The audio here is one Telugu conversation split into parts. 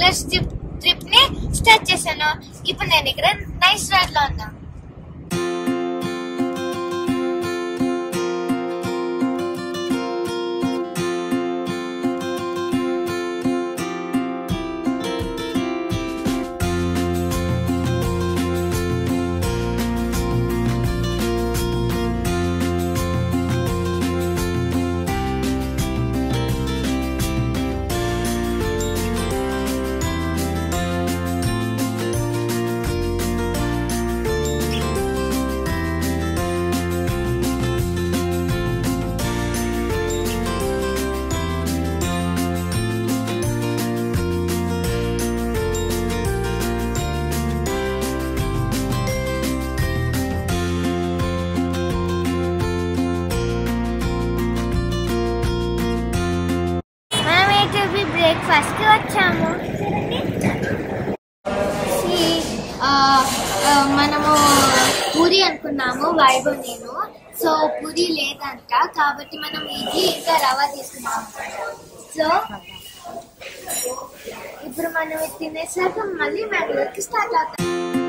ఫారెస్ట్ ట్రిప్ ట్రిప్ ని స్టార్ట్ చేశాను ఇప్పుడు నేను ఇక్కడ నైస్ రాడ్ లో ఉన్నా మనం ఏంటి బ్రేక్ఫాస్ట్ కి వచ్చాము See, ఆ, ఆ, మనము పూరి అనుకున్నాము వైభవ్ నేను సో పూరి లేదంట కాబట్టి మనం ఇడ్లీ ఇంకా రవ్వ తీసుకున్నాం సో ఇప్పుడు మనం ఇది తినేసాక మళ్ళీ బెంగళూరుకి స్టార్ట్ అవుతాం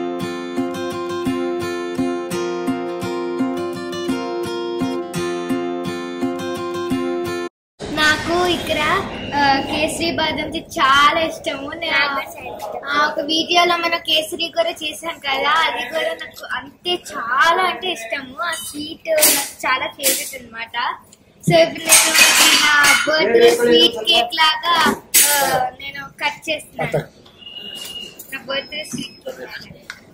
నాకు ఇక్కడ ఆ, కేసరి బాదంది చాలా ఇష్టము నేను ఆ, ఒక వీడియోలో మన కేసరి కూడా చేశాం కదా అది కూడా నాకు అంతే చాలా అంటే ఇష్టము ఆ స్వీట్ నాకు చాలా ఫేవరెట్ అన్నమాట సో ఇప్పుడు నేను ఇది నా బర్త్డే స్వీట్ కేక్ లాగా ఆ, నేను కట్ చేస్తున్నాను నా బర్త్డే స్వీట్ కేక్ లాగా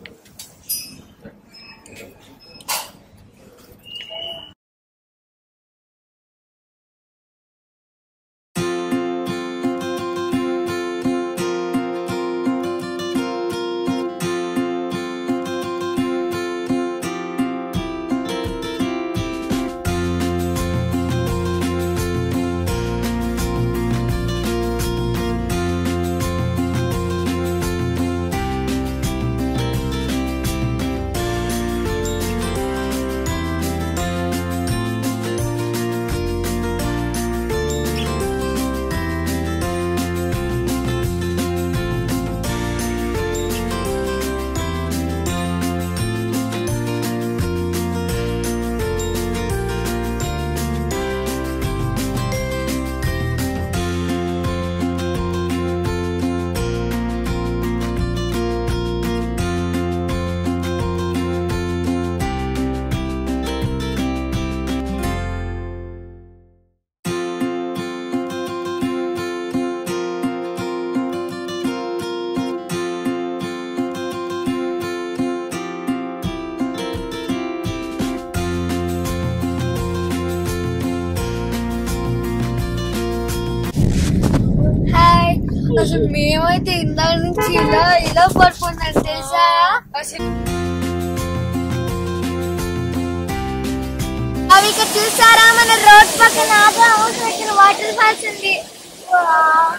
హాయ్ అసలు మేమైతే ఇందాక నుంచి ఇలా ఇలా పడుకున్నాం తెలుసా అసలు అవి ఇక్కడ చూసారా మన రోడ్ పక్కన ఆగా ఇక్కడ వాటర్ ఫాల్స్ ఉంది వావ్.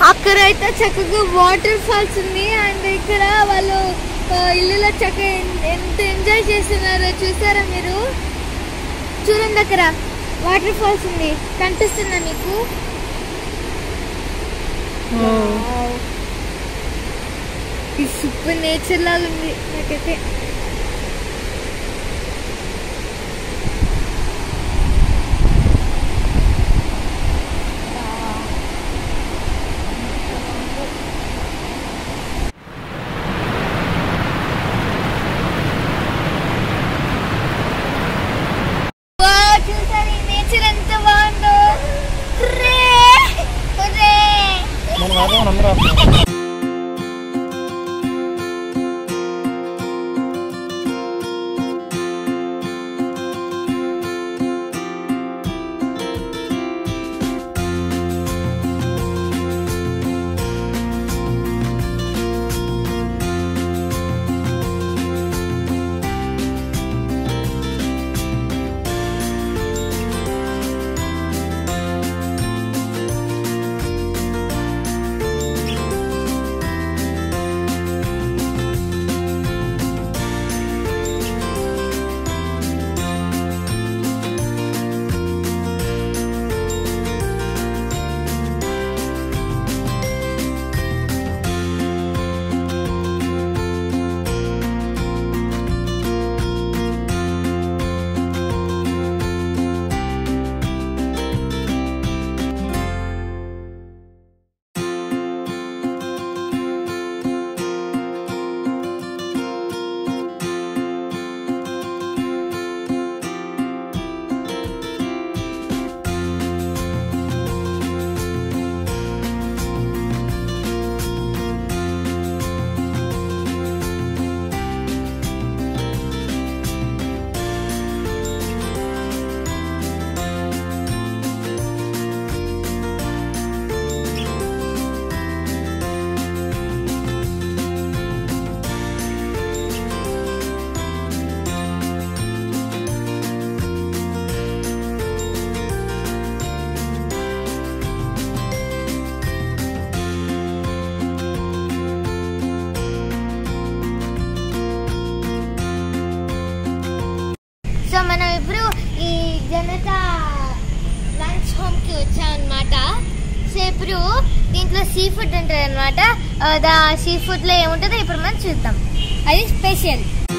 అక్కడ అయితే చక్కగా వాటర్ ఫాల్స్ ఉంది అండ్ ఇక్కడ వాళ్ళు ఆ, ఇల్లులో చక్కగా ఎన్- ఎంత ఎంజాయ్ చేస్తున్నారో చూసారా మీరు చూడండి అక్కడ వాటర్ ఫాల్స్ ఉంది కనిపిస్తుందా మీకు ఈ సూపర్ నేచర్ లాగా ఉంది నాకైతే వావ్, చూసారా ఈ నేచర్ ఎంత బాగుందో హుర్రే! హుర్రే! మనం రాదాం అందరూ వస్తున్నాం. సో మనం ఇప్పుడు ఈ జనతా లంచ్ హోమ్ కి వచ్చాం అనమాట సో ఇప్పుడు దీంట్లో సీ ఫుడ్ ఉంటుంది అనమాట దా సీ ఫుడ్ లో ఏముంటుందో ఇప్పుడు మనం చూద్దాం అది స్పెషల్